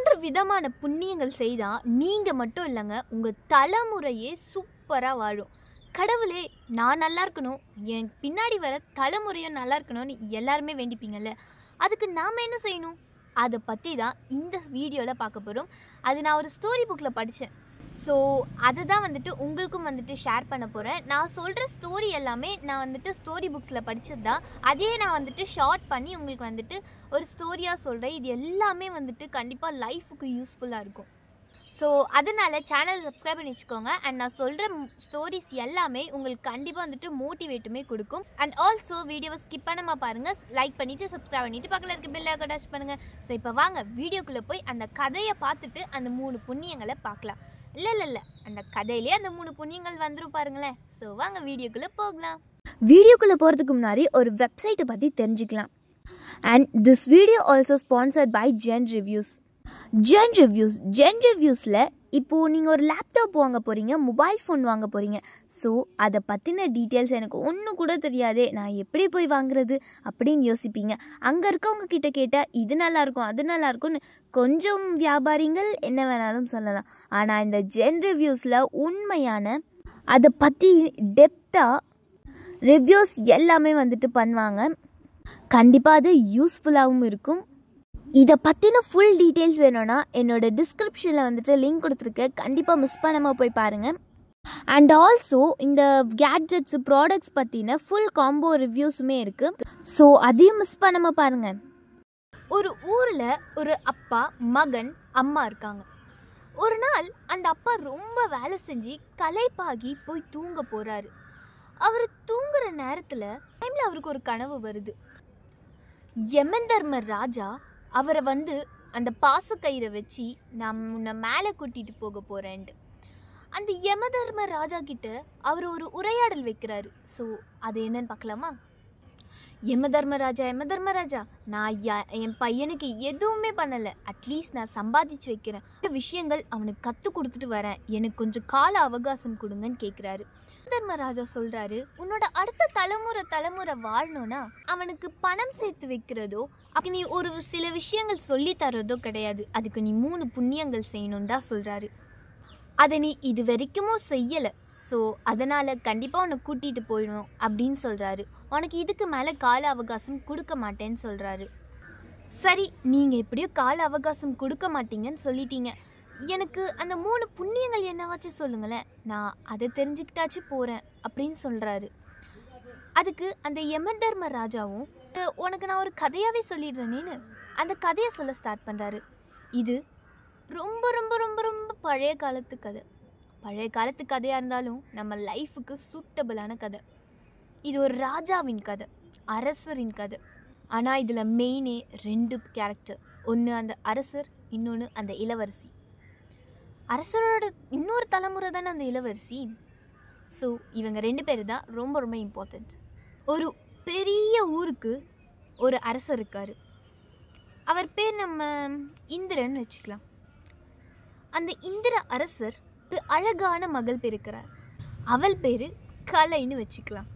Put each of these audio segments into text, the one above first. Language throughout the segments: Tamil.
மூன்று விதமான புண்ணியங்கள் செய்தால் நீங்கள் மட்டும் இல்லைங்க உங்கள் தலைமுறையே சூப்பராக வாழும் கடவுளே நான் நல்லா இருக்கணும் என் பின்னாடி வர தலைமுறையும் நல்லா இருக்கணும்னு எல்லாருமே வேண்டிப்பீங்கல்ல அதுக்கு நாம் என்ன செய்யணும் அதை பற்றி தான் இந்த வீடியோவில் பார்க்க போகிறோம் அது நான் ஒரு ஸ்டோரி புக்கில் படித்தேன் ஸோ அதை தான் வந்துட்டு உங்களுக்கும் வந்துட்டு ஷேர் பண்ண போகிறேன் நான் சொல்கிற ஸ்டோரி எல்லாமே நான் வந்துட்டு ஸ்டோரி புக்ஸில் படித்தது தான் அதே நான் வந்துட்டு ஷார்ட் பண்ணி உங்களுக்கு வந்துட்டு ஒரு ஸ்டோரியாக சொல்கிறேன் இது எல்லாமே வந்துட்டு கண்டிப்பாக லைஃபுக்கு யூஸ்ஃபுல்லாக இருக்கும் ஸோ அதனால் சேனல் சப்ஸ்கிரைப் பண்ணி வச்சுக்கோங்க அண்ட் நான் சொல்கிற ஸ்டோரிஸ் எல்லாமே உங்களுக்கு கண்டிப்பாக வந்துட்டு மோட்டிவேட்டுமே கொடுக்கும் அண்ட் ஆல்சோ வீடியோவை ஸ்கிப் பண்ணாமல் பாருங்கள் லைக் பண்ணிவிட்டு சப்ஸ்கிரைப் பண்ணிவிட்டு பக்கத்தில் இருக்க பெல் ஐக்கன் டச் பண்ணுங்கள் ஸோ இப்போ வாங்க வீடியோக்குள்ளே போய் அந்த கதையை பார்த்துட்டு அந்த மூணு புண்ணியங்களை பார்க்கலாம் இல்லை இல்லை இல்லை அந்த கதையிலே அந்த மூணு புண்ணியங்கள் வந்துரும் பாருங்களேன் ஸோ வாங்க வீடியோக்குள்ளே போகலாம் வீடியோக்குள்ளே போகிறதுக்கு முன்னாடி ஒரு வெப்சைட்டை பற்றி தெரிஞ்சுக்கலாம் and this video also sponsored by Zen reviews Zen reviews Zen ரிவ்யூஸில் இப்போது நீங்கள் ஒரு லேப்டாப் வாங்க போகிறீங்க மொபைல் ஃபோன் வாங்க போகிறீங்க ஸோ அதை பற்றின டீட்டெயில்ஸ் எனக்கு ஒன்றும் கூட தெரியாதே நான் எப்படி போய் வாங்குறது அப்படின்னு யோசிப்பீங்க அங்கே இருக்கவங்க கிட்ட கேட்டால் இது நல்லாயிருக்கும் அது நல்லாயிருக்கும்னு கொஞ்சம் வியாபாரிகள் என்ன வேணாலும் சொல்லலாம் ஆனால் இந்த ஜென் ரிவ்யூஸில் உண்மையான அதை பற்றி டெப்த்தாக ரிவ்யூஸ் எல்லாமே வந்துட்டு பண்ணுவாங்க கண்டிப்பாக அது யூஸ்ஃபுல்லாகவும் இருக்கும் இதை பற்றின ஃபுல் டீட்டெயில்ஸ் வேணும்னா என்னோட டிஸ்கிரிப்ஷனில் வந்துட்டு லிங்க் கொடுத்துருக்கேன் கண்டிப்பாக மிஸ் பண்ணாமல் போய் பாருங்கள் அண்ட் ஆல்சோ இந்த கேட்ஜெட்ஸு ப்ராடக்ட்ஸ் பற்றின ஃபுல் காம்போ ரிவ்யூஸுமே இருக்குது ஸோ அதையும் மிஸ் பண்ணாமல் பாருங்கள் ஒரு ஊரில் ஒரு அப்பா மகன் அம்மா இருக்காங்க ஒரு நாள் அந்த அப்பா ரொம்ப வேலை செஞ்சு களைப்பாகி போய் தூங்க போகிறாரு அவர் தூங்குற நேரத்தில் டைமில் அவருக்கு ஒரு கனவு வருது யமந்தர்மர் ராஜா அவரை வந்து அந்த பாசக்கயிறை வச்சு நான் உன்னை மேலே கூட்டிகிட்டு போக போகிறேன்ட்டு அந்த யமதர்ம ராஜா கிட்ட அவர் ஒரு உரையாடல் வைக்கிறாரு ஸோ அது என்னன்னு பார்க்கலாமா யமதர்மராஜா யமதர்மராஜா நான் யா- என் பையனுக்கு எதுவுமே பண்ணலை அட்லீஸ்ட் நான் சம்பாதிச்சு வைக்கிறேன் இந்த விஷயங்கள் அவனுக்கு கற்றுக் கொடுத்துட்டு வரேன் எனக்கு கொஞ்சம் கால அவகாசம் கொடுங்கன்னு கேட்குறாரு தர்மராஜா சொல்றாரு உன்னோட அடுத்த தலைமுறை தலைமுறை வாழணும்னா அவனுக்கு பணம் சேர்த்து வைக்கிறதோ அப்படி நீ ஒரு சில விஷயங்கள் சொல்லி தரதோ கிடையாது அதுக்கு நீ மூணு புண்ணியங்கள் செய்யணும் தான் சொல்றாரு அதை நீ இது வரைக்குமோ செய்யலை ஸோ அதனால் கண்டிப்பாக உன்னை கூட்டிகிட்டு போயிடும் அப்படின்னு சொல்கிறாரு உனக்கு இதுக்கு மேலே கால அவகாசம் கொடுக்க மாட்டேன்னு சொல்கிறாரு சரி நீங்கள் எப்படியோ கால அவகாசம் கொடுக்க மாட்டீங்கன்னு சொல்லிட்டீங்க எனக்கு அந்த மூணு புண்ணியங்கள் என்னவாச்சும் சொல்லுங்களேன் நான் அதை தெரிஞ்சுக்கிட்டாச்சு போகிறேன் அப்படின்னு சொல்கிறாரு அதுக்கு அந்த யமதர்ம ராஜாவும் "அஹ், உனக்கு நான் ஒரு கதையாகவே சொல்லிடுறேனேன்னு அந்த கதையை சொல்ல ஸ்டார்ட் பண்ணுறாரு இது ரொம்ப ரொம்ப ரொம்ப ரொம்ப பழைய காலத்து கதை பழைய காலத்து கதையாக இருந்தாலும் நம்ம லைஃபுக்கு சூட்டபிளான கதை இது ஒரு ராஜாவின் கதை அரசரின் கதை ஆனால் இதில் மெயினே ரெண்டு கேரக்டர் ஒன்று அந்த அரசர் இன்னொன்று அந்த இளவரசி அரசரோட இன்னொரு தலைமுறை தானே அந்த இளவரசி ஸோ இவங்க ரெண்டு பேர் தான் ரொம்ப ரொம்ப இம்பார்ட்டண்ட் ஒரு பெரிய ஊருக்கு ஒரு அரசர் இருக்கார் அவர் பேர் நம்ம இந்திரன் வச்சுக்கலாம் அந்த இந்திர அரசர் ஒரு அழகான மகள் பெருக்கிறார் அவள் பேர் கலைன்னு வச்சுக்கலாம்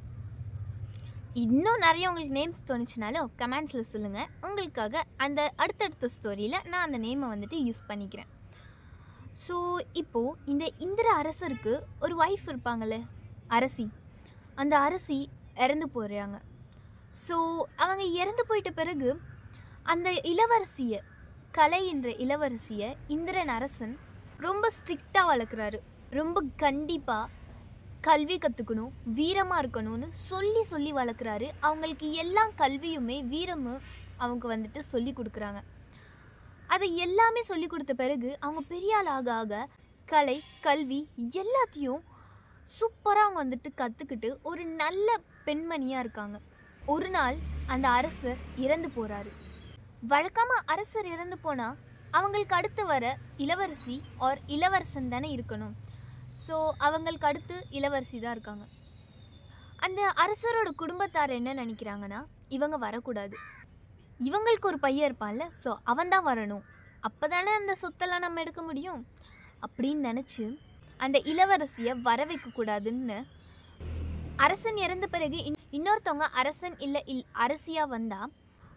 இன்னும் நிறைய உங்களுக்கு நேம்ஸ் தோணுச்சுனாலும் கமெண்ட்ஸில் சொல்லுங்கள் உங்களுக்காக அந்த அடுத்தடுத்த ஸ்டோரியில் நான் அந்த நேமை வந்துட்டு யூஸ் பண்ணிக்கிறேன் ஸோ இப்போது இந்த இந்திர அரசருக்கு ஒரு ஒய்ஃப் இருப்பாங்கள்ல அரசி அந்த அரசி இறந்து போகிறாங்க ஸோ அவங்க இறந்து போயிட்ட பிறகு அந்த இளவரசியை கலை என்ற இளவரசியை இந்திரன் அரசன் ரொம்ப ஸ்ட்ரிக்டாக வளர்க்குறாரு ரொம்ப கண்டிப்பாக கல்வி கற்றுக்கணும் வீரமாக இருக்கணும்னு சொல்லி சொல்லி வளர்க்குறாரு அவங்களுக்கு எல்லா கல்வியுமே வீரமும் அவங்க வந்துட்டு சொல்லி கொடுக்குறாங்க அதை எல்லாமே சொல்லி கொடுத்த பிறகு அவங்க பெரிய ஆள் ஆக ஆக கலை கல்வி எல்லாத்தையும் சூப்பராக அவங்க வந்துட்டு கற்றுக்கிட்டு ஒரு நல்ல பெண்மணியாக இருக்காங்க ஒரு நாள் அந்த அரசர் இறந்து போகிறாரு வழக்கமாக அரசர் இறந்து போனால் அவங்களுக்கு அடுத்து வர இளவரசி ஆர் இளவரசன் தானே இருக்கணும் ஸோ அவங்களுக்கு அடுத்து இளவரசி தான் இருக்காங்க அந்த அரசரோட குடும்பத்தார் என்ன நினைக்கிறாங்கன்னா இவங்க வரக்கூடாது இவங்களுக்கு ஒரு பையன் இருப்பான்ல ஸோ அவன் தான் வரணும் அப்போ தானே அந்த சொத்தெல்லாம் நம்ம எடுக்க முடியும் அப்படின்னு நினச்சி அந்த இளவரசியை வர வைக்கக்கூடாதுன்னு அரசன் இறந்த பிறகு இன்- இன்னொருத்தவங்க அரசன் இல்லை இல் அரசியாக வந்தால்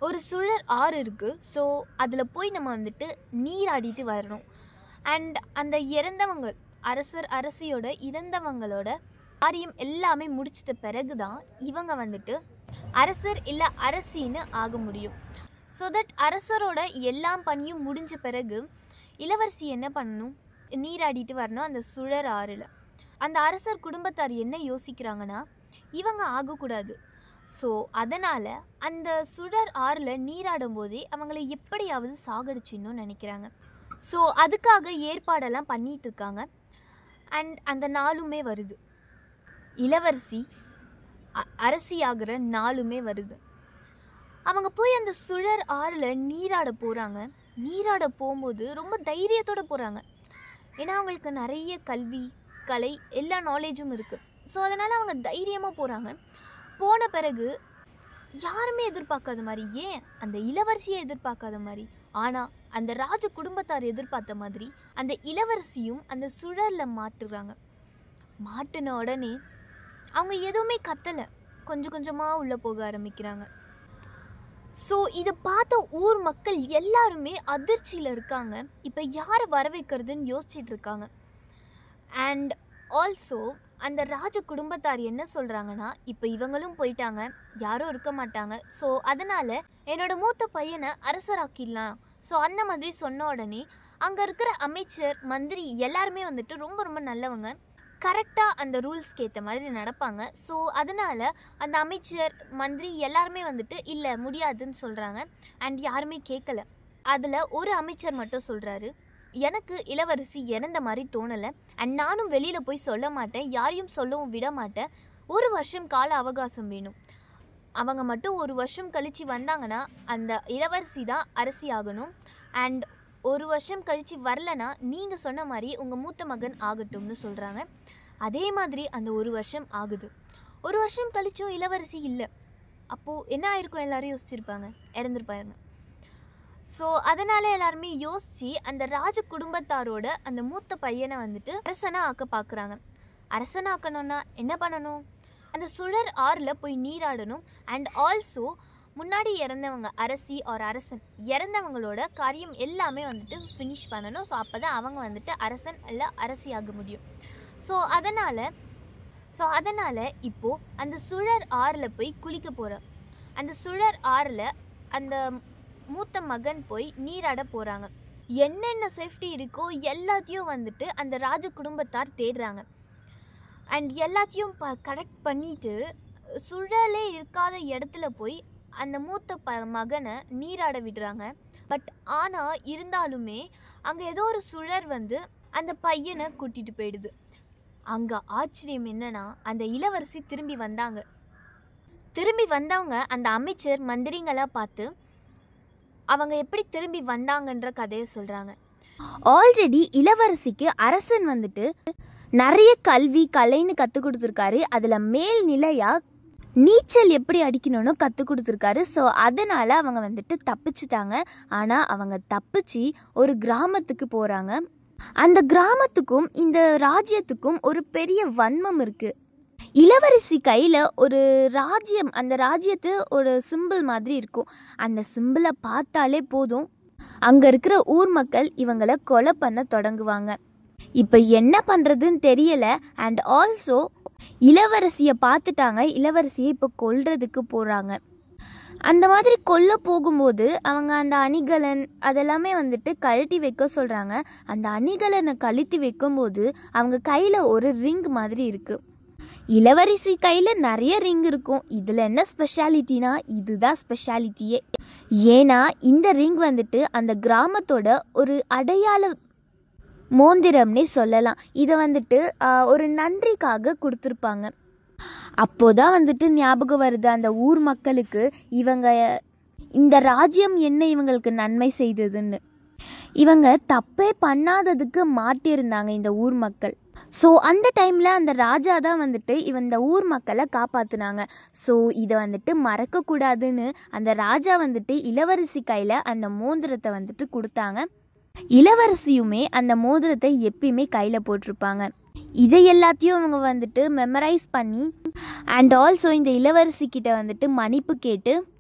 ஒரு சுழற் ஆறு இருக்குது ஸோ அதில் போய் நம்ம வந்துட்டு நீராடிட்டு வரணும் அண்ட் அந்த இறந்தவங்க அரசர் அரசியோட இறந்தவங்களோட காரியம் எல்லாமே முடிச்சிட்ட பிறகு தான் இவங்க வந்துட்டு அரசர் இல்லை அரசின்னு ஆக முடியும் ஸோ தட் அரசரோட எல்லா பணியும் முடிஞ்ச பிறகு இளவரசி என்ன பண்ணணும் நீராடிட்டு வரணும் அந்த சுழற் ஆறில் அந்த அரசர் குடும்பத்தார் என்ன யோசிக்கிறாங்கன்னா இவங்க ஆகக்கூடாது ஸோ அதனால் அந்த சுழற் ஆறில் நீராடும் போதே அவங்கள எப்படியாவது சாகடிச்சிடணும்னு நினைக்கிறாங்க ஸோ அதுக்காக ஏற்பாடெல்லாம் பண்ணிட்டு இருக்காங்க அண்ட் அந்த நாளுமே வருது இளவரசி அ- அரசியாகிற நாளுமே வருது அவங்க போய் அந்த சுழற் ஆறில் நீராட போகிறாங்க நீராட போகும்போது ரொம்ப தைரியத்தோட போகிறாங்க ஏன்னா அவங்களுக்கு நிறைய கல்வி கலை எல்லா நாலேஜும் இருக்குது ஸோ அதனால் அவங்க தைரியமாக போகிறாங்க போன பிறகு யாருமே எதிர்பார்க்காத மாதிரி ஏன் அந்த இளவரசியை எதிர்பார்க்காத மாதிரி ஆனால் அந்த ராஜ குடும்பத்தார் எதிர்பார்த்த மாதிரி அந்த இளவரசியும் அந்த சுழலில் மாட்டுறாங்க மாட்டின உடனே அவங்க எதுவுமே கத்தலை கொஞ்சம் கொஞ்சமாக உள்ளே போக ஆரம்பிக்கிறாங்க ஸோ இதை பார்த்த ஊர் மக்கள் எல்லாருமே அதிர்ச்சியில் இருக்காங்க இப்போ யாரை வர வைக்கிறதுன்னு யோசிச்சிட்டு இருக்காங்க அண்ட் ஆல்சோ அந்த ராஜ குடும்பத்தார் என்ன சொல்கிறாங்கன்னா இப்போ இவங்களும் போயிட்டாங்க யாரும் இருக்க மாட்டாங்க ஸோ அதனால் என்னோட மூத்த பையனை அரசராக்கிடலாம் ஸோ அந்த மாதிரி சொன்ன உடனே அங்கே இருக்கிற அமைச்சர் மந்திரி எல்லாருமே வந்துட்டு ரொம்ப ரொம்ப நல்லவங்க கரெக்டாக அந்த ரூல்ஸ்க்கு ஏற்ற மாதிரி நடப்பாங்க ஸோ அதனால் அந்த அமைச்சர் மந்திரி எல்லாருமே வந்துட்டு இல்லை முடியாதுன்னு சொல்கிறாங்க அண்ட் யாருமே கேட்கல அதில் ஒரு அமைச்சர் மட்டும் சொல்கிறாரு எனக்கு இளவரசி இறந்த மாதிரி தோணலை அண்ட் நானும் வெளியில் போய் சொல்ல மாட்டேன் யாரையும் சொல்லவும் விட மாட்டேன் ஒரு வருஷம் கால அவகாசம் வேணும் அவங்க மட்டும் ஒரு வருஷம் கழித்து வந்தாங்கன்னா அந்த இளவரசி தான் அரசி ஆகணும் அண்ட் ஒரு வருஷம் கழித்து வரலனா நீங்கள் சொன்ன மாதிரி உங்கள் மூத்த மகன் ஆகட்டும்னு சொல்கிறாங்க அதே மாதிரி அந்த ஒரு வருஷம் ஆகுது ஒரு வருஷம் கழிச்சும் இளவரசி இல்லை அப்போது என்ன ஆயிருக்கும் எல்லாரும் யோசிச்சிருப்பாங்க இறந்துருப்பாங்க ஸோ அதனால எல்லாருமே யோசித்து அந்த ராஜ குடும்பத்தாரோட அந்த மூத்த பையனை வந்துட்டு அரசனாக ஆக்க பார்க்குறாங்க அரசனாக்கணும்னா என்ன பண்ணணும் அந்த சுழற் ஆறில் போய் நீராடணும் அண்ட் ஆல்சோ முன்னாடி இறந்தவங்க அரசி ஒரு அரசன் இறந்தவங்களோட காரியம் எல்லாமே வந்துட்டு ஃபினிஷ் பண்ணணும் ஸோ அப்போ தான் அவங்க வந்துட்டு அரசன் இல்லை அரசியாக முடியும் ஸோ அதனால் ஸோ அதனால் இப்போது அந்த சுழற் ஆறில் போய் குளிக்க போகிற அந்த சுழற் ஆறில் அந்த மூத்த மகன் போய் நீராட போகிறாங்க என்னென்ன சேஃப்டி இருக்கோ எல்லாத்தையும் வந்துட்டு அந்த ராஜ குடும்பத்தார் தேடுறாங்க அண்ட் எல்லாத்தையும் ப கரெக்ட் பண்ணிட்டு சுழலே இருக்காத இடத்துல போய் அந்த மூத்த ப மகனை நீராட விடுறாங்க பட் ஆனால் இருந்தாலுமே அங்கே ஏதோ ஒரு சுழர் வந்து அந்த பையனை கூட்டிட்டு போயிடுது அங்கே ஆச்சரியம் என்னன்னா அந்த இளவரசி திரும்பி வந்தாங்க திரும்பி வந்தவங்க அந்த அமைச்சர் மந்திரிங்களாக பார்த்து அவங்க எப்படி திரும்பி வந்தாங்கன்ற கதையை சொல்கிறாங்க ஆல்ரெடி இளவரசிக்கு அரசன் வந்துட்டு நிறைய கல்வி கலைன்னு கற்றுக் கொடுத்துருக்காரு அதில் மேல் நிலையாக நீச்சல் எப்படி அடிக்கணும்னு கற்றுக் கொடுத்துருக்காரு ஸோ அதனால் அவங்க வந்துட்டு தப்பிச்சிட்டாங்க ஆனால் அவங்க தப்பிச்சு ஒரு கிராமத்துக்கு போகிறாங்க அந்த கிராமத்துக்கும் இந்த ராஜ்யத்துக்கும் ஒரு பெரிய வன்மம் இருக்குது இளவரசி கையில் ஒரு ராஜ்யம் அந்த ராஜ்யத்து ஒரு சிம்பிள் மாதிரி இருக்கும் அந்த சிம்பிளை பார்த்தாலே போதும் அங்கே இருக்கிற ஊர் மக்கள் இவங்களை கொலை பண்ண தொடங்குவாங்க இப்போ என்ன பண்ணுறதுன்னு தெரியல அண்ட் ஆல்சோ இளவரசியை பார்த்துட்டாங்க இளவரசியை இப்போ கொல்றதுக்கு போகிறாங்க அந்த மாதிரி கொல்ல போகும்போது அவங்க அந்த அணிகலன் அதெல்லாமே வந்துட்டு கழட்டி வைக்க சொல்கிறாங்க அந்த அணிகலனை கழட்டி வைக்கும்போது அவங்க கையில் ஒரு ரிங் மாதிரி இருக்குது இளவரசி கையில் நிறைய ரிங் இருக்கும் இதில் என்ன ஸ்பெஷாலிட்டினா இதுதான் ஸ்பெஷாலிட்டியே ஏன்னா இந்த ரிங் வந்துட்டு அந்த கிராமத்தோட ஒரு அடையாள மோந்திரம்னே சொல்லலாம் இதை வந்துட்டு ஆஹ், ஒரு நன்றிக்காக கொடுத்துருப்பாங்க அப்போதான் வந்துட்டு ஞாபகம் வருது அந்த ஊர் மக்களுக்கு இவங்க இந்த ராஜ்யம் என்ன இவங்களுக்கு நன்மை செய்ததுன்னு இவங்க தப்பே பண்ணாததுக்கு மாட்டியிருந்தாங்க இந்த ஊர் மக்கள் ஸோ அந்த டைமில் அந்த ராஜா தான் வந்துட்டு இவன் இந்த ஊர் மக்களை காப்பாத்துனாங்க ஸோ இதை வந்துட்டு மறக்கக்கூடாதுன்னு அந்த ராஜா வந்துட்டு இளவரசி கையில் அந்த மோதிரத்தை வந்துட்டு கொடுத்தாங்க இளவரசியுமே அந்த மோதிரத்தை எப்பயுமே கையில் போட்டிருப்பாங்க இதை எல்லாத்தையும் இவங்க வந்துட்டு மெமரைஸ் பண்ணி அண்ட் ஆல்சோ இந்த இளவரசி கிட்ட வந்துட்டு மன்னிப்பு கேட்டு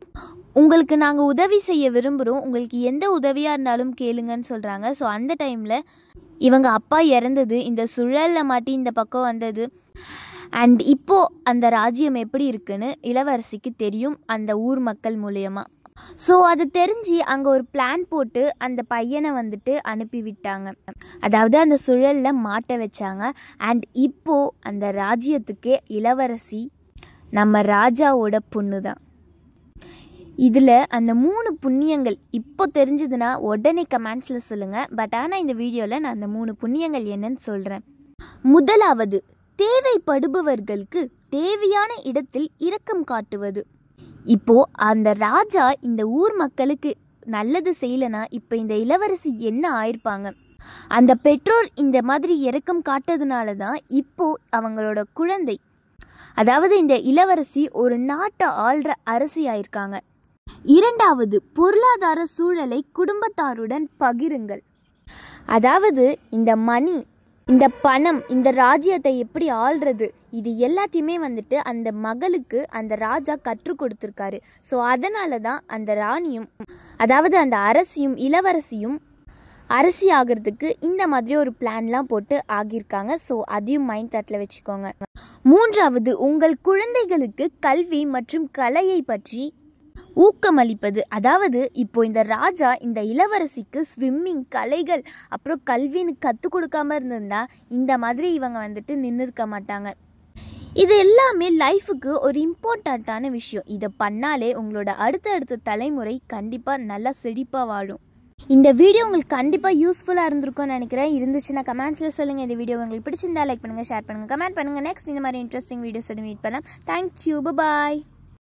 உங்களுக்கு நாங்கள் உதவி செய்ய விரும்புகிறோம் உங்களுக்கு எந்த உதவியாக இருந்தாலும் கேளுங்கன்னு சொல்கிறாங்க ஸோ அந்த டைமில் இவங்க அப்பா இறந்தது இந்த சுழலில் மாட்டி இந்த பக்கம் வந்தது அண்ட் இப்போது அந்த ராஜ்யம் எப்படி இருக்குன்னு இளவரசிக்கு தெரியும் அந்த ஊர் மக்கள் மூலயமா ஸோ அது தெரிஞ்சு அங்கே ஒரு பிளான் போட்டு அந்த பையனை வந்துட்டு அனுப்பி விட்டாங்க அதாவது அந்த சுழலில் மாட்ட வச்சாங்க அண்ட் இப்போது அந்த ராஜ்யத்துக்கே இளவரசி நம்ம ராஜாவோட பொண்ணு தான் இதில் அந்த மூணு புண்ணியங்கள் இப்போ தெரிஞ்சதுன்னா உடனே கமெண்ட்ஸில் சொல்லுங்கள் பட் ஆனால் இந்த வீடியோவில் நான் அந்த மூணு புண்ணியங்கள் என்னன்னு சொல்கிறேன் முதலாவது தேவைப்படுபவர்களுக்கு தேவையான இடத்தில் இரக்கம் காட்டுவது இப்போ அந்த ராஜா இந்த ஊர் மக்களுக்கு நல்லது செய்யலைனா இப்போ இந்த இளவரசி என்ன ஆயிருப்பாங்க அந்த பெற்றோர் இந்த மாதிரி இரக்கம் காட்டதுனால தான் இப்போ அவங்களோட குழந்தை அதாவது இந்த இளவரசி ஒரு நாட்டை ஆள்ற அரசி ஆயிருக்காங்க இரண்டாவது பொருளாதார சூழலை குடும்பத்தாருடன் பகிருங்கள் அதாவது இந்த மணி இந்த பணம் இந்த ராஜ்யத்தை எப்படி ஆள்றது இது எல்லாத்தையுமே வந்துட்டு அந்த மகளுக்கு அந்த ராஜா கற்றுக் கொடுத்துருக்காரு ஸோ அதனால தான் அந்த ராணியும் அதாவது அந்த அரசியும் இளவரசியும் அரசி ஆகிறதுக்கு இந்த மாதிரி ஒரு பிளான்லாம் போட்டு ஆகியிருக்காங்க ஸோ அதையும் மைண்ட் தாட்டில் வச்சுக்கோங்க மூன்றாவது உங்கள் குழந்தைகளுக்கு கல்வி மற்றும் கலையை பற்றி ஊக்கமளிப்பது அதாவது இப்போ இந்த ராஜா இந்த இளவரசிக்கு ஸ்விம்மிங் கலைகள் அப்புறம் கல்வின்னு கற்றுக் கொடுக்காம இருந்திருந்தா இந்த மாதிரி இவங்க வந்துட்டு நின்று இருக்க மாட்டாங்க இது எல்லாமே லைஃபுக்கு ஒரு இம்பார்ட்டண்ட்டான விஷயம் இதை பண்ணாலே உங்களோட அடுத்தடுத்த தலைமுறை கண்டிப்பாக நல்லா செழிப்பாக வாழும் இந்த வீடியோ உங்களுக்கு கண்டிப்பாக யூஸ்ஃபுல்லாக இருந்திருக்கும்னு நினைக்கிறேன் இருந்துச்சுன்னா கமெண்ட்ஸில் சொல்லுங்கள் இந்த வீடியோ உங்களுக்கு பிடிச்சிருந்தா லைக் பண்ணுங்கள் ஷேர் பண்ணுங்கள் கமெண்ட் பண்ணுங்கள் நெக்ஸ்ட் இந்த மாதிரி இன்ட்ரெஸ்டிங் வீடியோஸ் மீட் பண்ணலாம் தேங்க்யூ பாய்